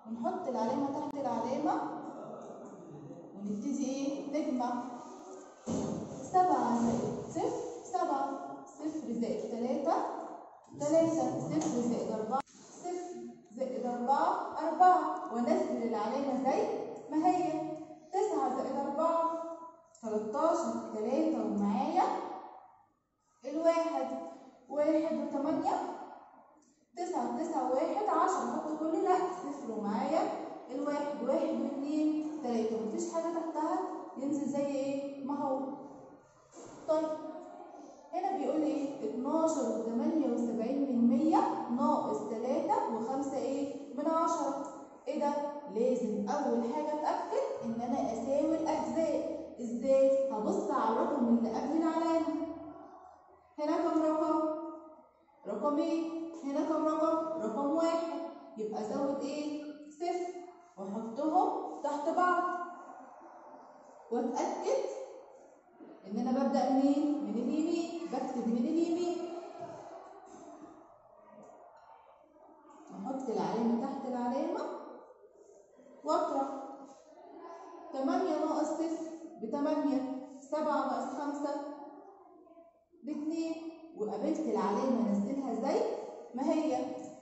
ونحط العلامة تحت العلامة ونبتدي ايه نجمع سبعة زائد صفر سبعة صفر زائد تلاتة تلاتة صفر زائد أربعة صفر زائد أربعة أربعة وأنزل العلامة زي ما هي تسعة زائد أربعة تلاتاشر تلاتة ومعايا الواحد واحد وتمانية تسعة تسعة واحد عشرة حط كل لا صفر ومعايا الواحد واحد واثنين تلاتة مفيش حاجة تحتها ينزل زي ايه ما هو طيب هنا بيقول لي ايه 12 و78 من 100 ناقص 3 و5 ايه من 10 ايه ده لازم اول حاجه اتاكد ان انا اساوي الاجزاء ازاي هبص على الرقم اللي قبل العلامه هنا كم رقم رقم ايه هنا كم رقم رقم واحد يبقى ازود ايه صفر واحطهم تحت بعض واتاكد ان انا ببدا منين من اليمين بكتب من اليمين احط العلامه تحت العلامه واطرح 8 ناقص صفر ب 8 7 ناقص 5 ب 2 وقابلت العلامه انزلها زي ما هي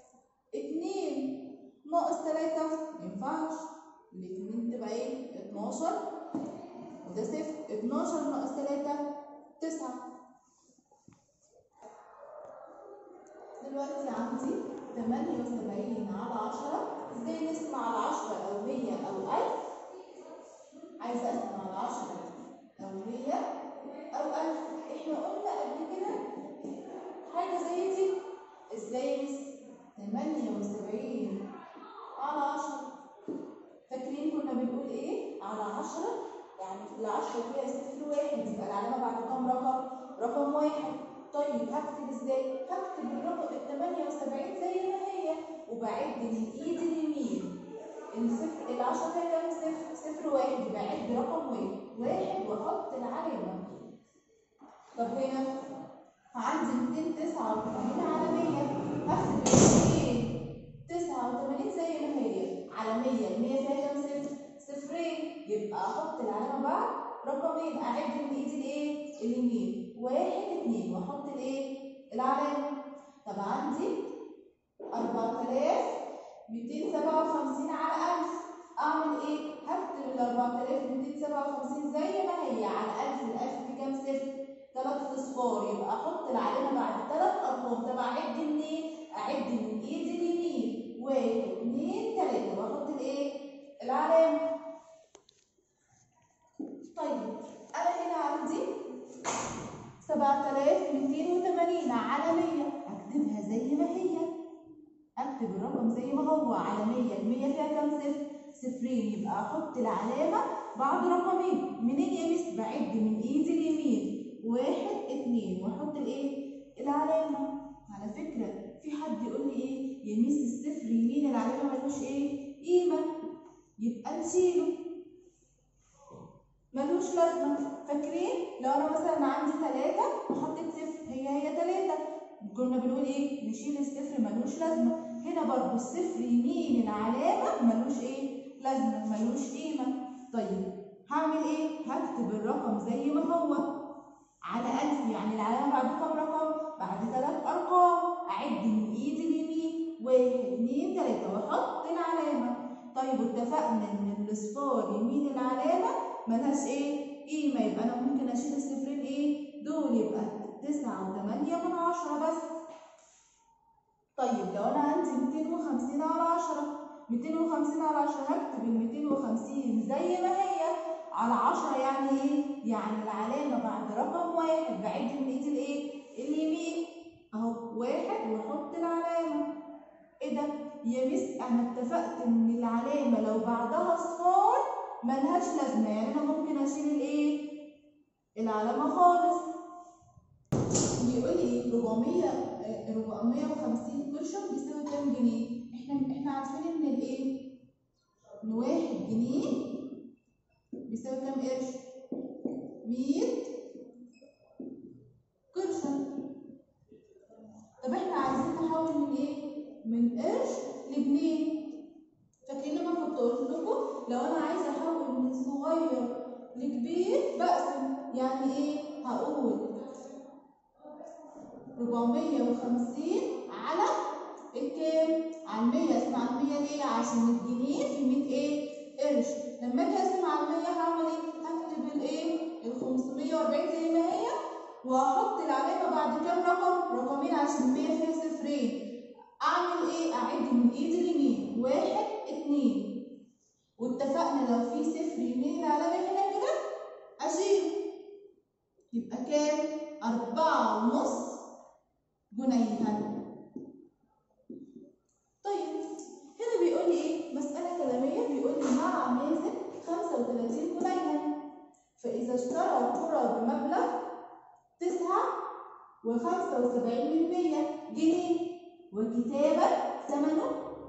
2 ناقص 3 ما ينفعش الاثنين تبقى ايه 12 وده صفر 12 ناقص 3 9 دلوقتي عندي 78 على 10 ازاي نقسم على 10 او 100 او 1000 عايزه اقسم على 10 او 100 او 1000 احنا قلنا قبل كده حاجه زي دي ازاي نقسم 78 على 10 فاكرين كنا بنقول ايه على 10 يعني العشرة فيها صفر واحد يبقى العلامة بعد كام رقم؟ رقم واحد طيب هكتب ازاي؟ هكتب الرقم ال 78 زي ما هي وبعد من ايد اليمين الصفر العشرة فيها كام صفر؟ صفر واحد بعد رقم واحد واحد واحط العلامة طب هنا عندي 289 على 100 هكتب ال 289 زي ما هي على 100 ال 100 فيها كام صفر؟ صفرين يبقى احط العلامه بعد رقمين اعد من ايدي الايه اليمين واحد اتنين واحط الايه العلامه طب عندي 4257 على 1000 اعمل ايه هكتب ال 4257 زي ما هي على 1000 ال 1000 في كام صفر ثلاث اصفار يبقى احط العلامه بعد ثلاث ارقام طب اعد منين اعد من ايدي اليمين واحد اتنين تلاته واحط الايه العلامه طيب انا هنا عندي 7280 على 100 اكتبها زي ما هي اكتب الرقم زي ما هو على 100 ال 100 فيها كام صفر صفرين يبقى احط العلامه بعد رقمين منين يا مس بعد من ايدي اليمين واحد اتنين واحط الايه العلامه على فكره في حد يقول لي ايه يا مس الصفر يمين العلامه ملوش ايه قيمه يبقى نشيله ملوش لازمة فاكرين لو أنا مثلا عندي تلاتة وحطيت صفر هي هي تلاتة كنا بنقول إيه نشيل الصفر ملوش لازمة هنا برضو الصفر يمين العلامة ملوش إيه لازمة ملوش قيمة طيب هعمل إيه هكتب الرقم زي ما هو على ألف يعني العلامة بعد كام رقم بعد ثلاث أرقام أعد من إيدي اليمين واحد اتنين تلاتة وأحط العلامة طيب اتفقنا إن الأصفار يمين العلامة ملهاش ايه قيمة يبقى انا ممكن اشيل الصفرين ايه دول يبقى تسعة وثمانية من عشرة بس طيب لو انا عندي ميتين وخمسين على عشرة ميتين وخمسين على عشرة هكتب الميتين وخمسين زي ما هي على عشرة يعني ايه يعني العلامة بعد رقم واحد بعد من ايدي الايه اليمين اهو واحد واحط العلامة ايه ده يا مس انا اتفقت ان العلامة لو بعدها صفار ملهاش لازمه يعني انا ممكن اشيل الايه العلامه خالص بيقول لي 400 450 قرش بيساوي كام جنيه احنا احنا عارفين ان الايه ان 1 جنيه بيساوي كام قرش 100 قرش طب احنا عايزين نحول من ايه من قرش لجنيه فاكرين لو انا عايزه احول من صغير لكبير بقسم يعني ايه هقول 450 على الكام على 100 اسمع ال 100 ليه عشان الجنيه في 100 ايه قرش لما اجي اقسم على 100 هعمل ايه هكتب الايه ال 540 زي ما هي وهحط العلامه بعد كام رقم رقمين عشان 100 فيها صفرين اعمل ايه اعد من ايدي اليمين واحد اتنين واتفقنا لو في صفر يمين العلامه هنا كده اشيله يبقى كام أربعة ونص جنيها طيب هنا بيقول لي ايه مسألة كلامية بيقول لي مع مازن 35 جنيها فإذا اشترى كرة بمبلغ تسعة وخمسة وسبعين من مية جنيه وكتابة ثمنه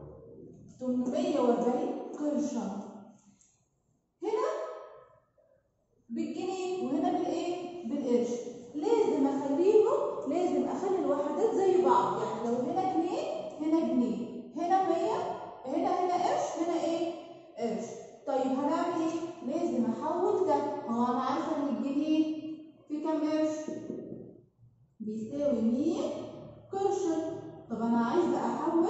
840 قرشا هنا بالجنيه وهنا بالايه بالقرش لازم اخليهم لازم اخلي الوحدات زي بعض يعني لو هنا جنيه هنا جنيه هنا 100 هنا هنا قرش هنا ايه قرش طيب هنعمل ايه لازم احول ده هو انا عارفه ان الجنيه في كام قرش بيساوي 100 قرش طب انا عايزه احول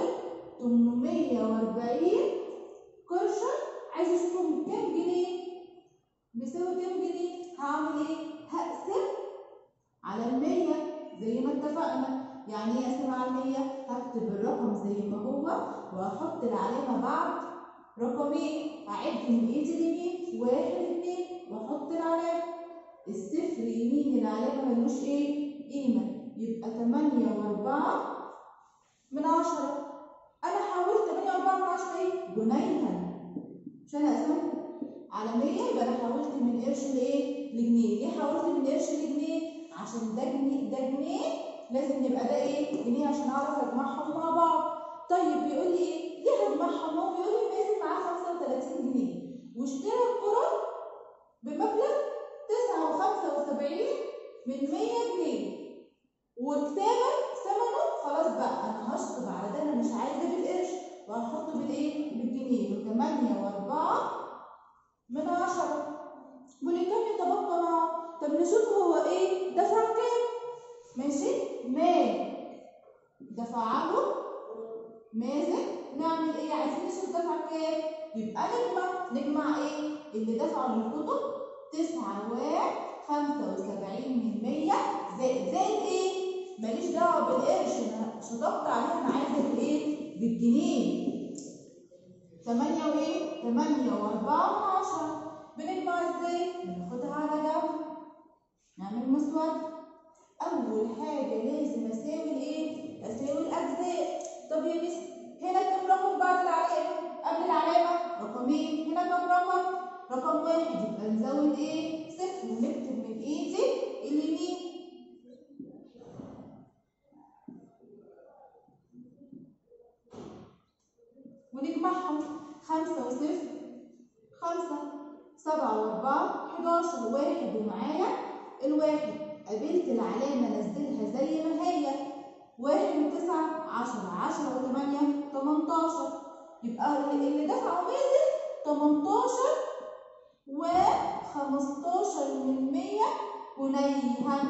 840 قرش عايزه اشوفهم كام جنيه بيساوي كام جنيه هعمل ايه هقسم على المية زي ما اتفقنا يعني ايه اقسم على المية هكتب الرقم زي ما هو وهحط العلامة بعد رقمين اعد من ايدي اليمين واحد اتنين واحط العلامة الصفر يمين العلامة ملوش ايه قيمة يبقى تمانية واربعة من عشرة انا حاولت تمانية واربعة من عشرة ايه جنيها عشان اقسم على 100 يبقى انا حولت من قرش لايه؟ لجنيه، ليه حولت من قرش لجنيه؟ عشان ده جنيه ده جنيه لازم يبقى ده ايه؟ جنيه عشان اعرف اجمعهم مع بعض. طيب بيقول لي ايه؟ ليه هجمعهم؟ هو بيقول لي مازن معاه 35 جنيه واشترى الكرة بمبلغ 79 من 100 جنيه وكتابة ثمنه خلاص بقى انا هشطب على ده انا مش عايزه بالقرش وهحطه بالايه؟ بالجنيه 8 و4 من عشرة ولكم يتبقى معه طب نشوف هو ايه دفع كام ماشي مال دفعه مازن نعمل ايه عايزين نشوف دفع كام يبقى نجمع نجمع ايه اللي دفعه للكتب تسعة واحد خمسة وسبعين من مية زائد زائد ايه ماليش دعوة بالقرش انا شطبت عليها انا عايزة بالايه بالجنيه تمانية وايه تمانية واربعة من عشرة بنجمع ازاي بناخدها على جنب نعمل مسود اول حاجة لازم اساوي الايه اساوي الاجزاء طب يا مس هنا كم رقم بعد العلامة قبل العلامة رقمين هنا كم رقم رقم واحد يبقى نزود ايه صفر ونكتب من ايدي اليمين ونجمعهم خمسة وصفر خمسة سبعة وأربعة حداشر واحد ومعايا الواحد قابلت العلامة نزلها زي ما هي واحد وتسعة عشرة عشرة وثمانية تمنتاشر يبقى اللي اللي دفعه مازن تمنتاشر وخمستاشر من مية جنيها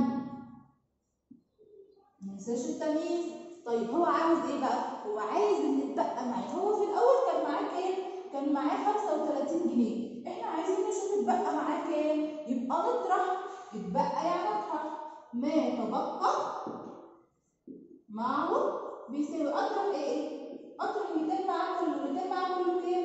مننساش التمييز طيب هو عاوز ايه بقى؟ هو عايز اللي اتبقى معاه هو في الأول كان معاه كام؟ كان معاه 35 جنيه احنا عايزين نشوف اتبقى معاه كام؟ يبقى نطرح اتبقى يعني اطرح ما تبقى معه بيساوي اطرح ايه؟ اطرح 200 معاه كله 200 معاه كله كام؟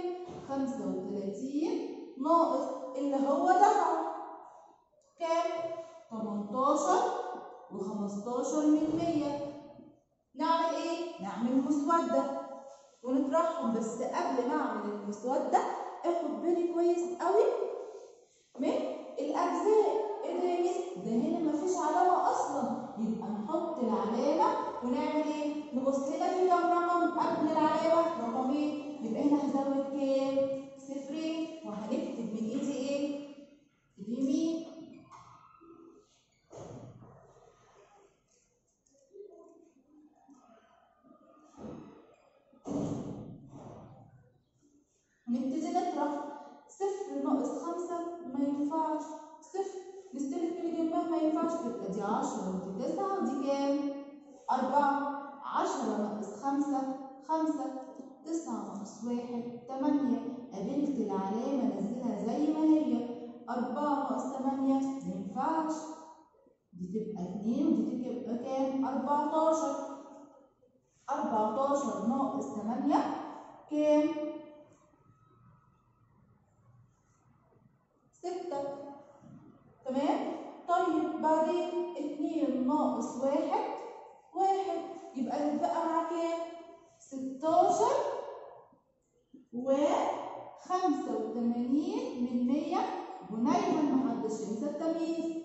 35 ناقص اللي هو دفعه كام؟ 18 و15 من 100 نعمل ايه؟ نعمل مسودة ونطرحهم بس قبل ما اعمل المسودة اخد بالي كويس قوي من الاجزاء ايه ده يا ميس؟ ده هنا مفيش علامة اصلا يبقى نحط العلامة ونعمل ايه؟ نبص هنا في كام رقم قبل العلامة رقمين يبقى هنا هزود كام؟ صفرين وهنكتب من ايدي ايه؟ اليمين ونبتدي نطرح صفر ناقص خمسة ما ينفعش صفر نستلف من اللي جنبها ما ينفعش تبقى دي عشرة ودي تسعة ودي كام؟ أربعة عشرة ناقص خمسة خمسة تسعة ناقص واحد تمانية قابلت العلامة نزلها زي ما هي أربعة ناقص تمانية ما ينفعش دي تبقى اتنين ودي تبقى كام؟ أربعتاشر أربعتاشر ناقص تمانية كام؟ ستة تمام؟ طيب بعدين اتنين ناقص واحد واحد يبقى اللي اتبقى معاه كام؟ ستاشر وخمسة وتمانين من مية ونايما محدش ينسى التمييز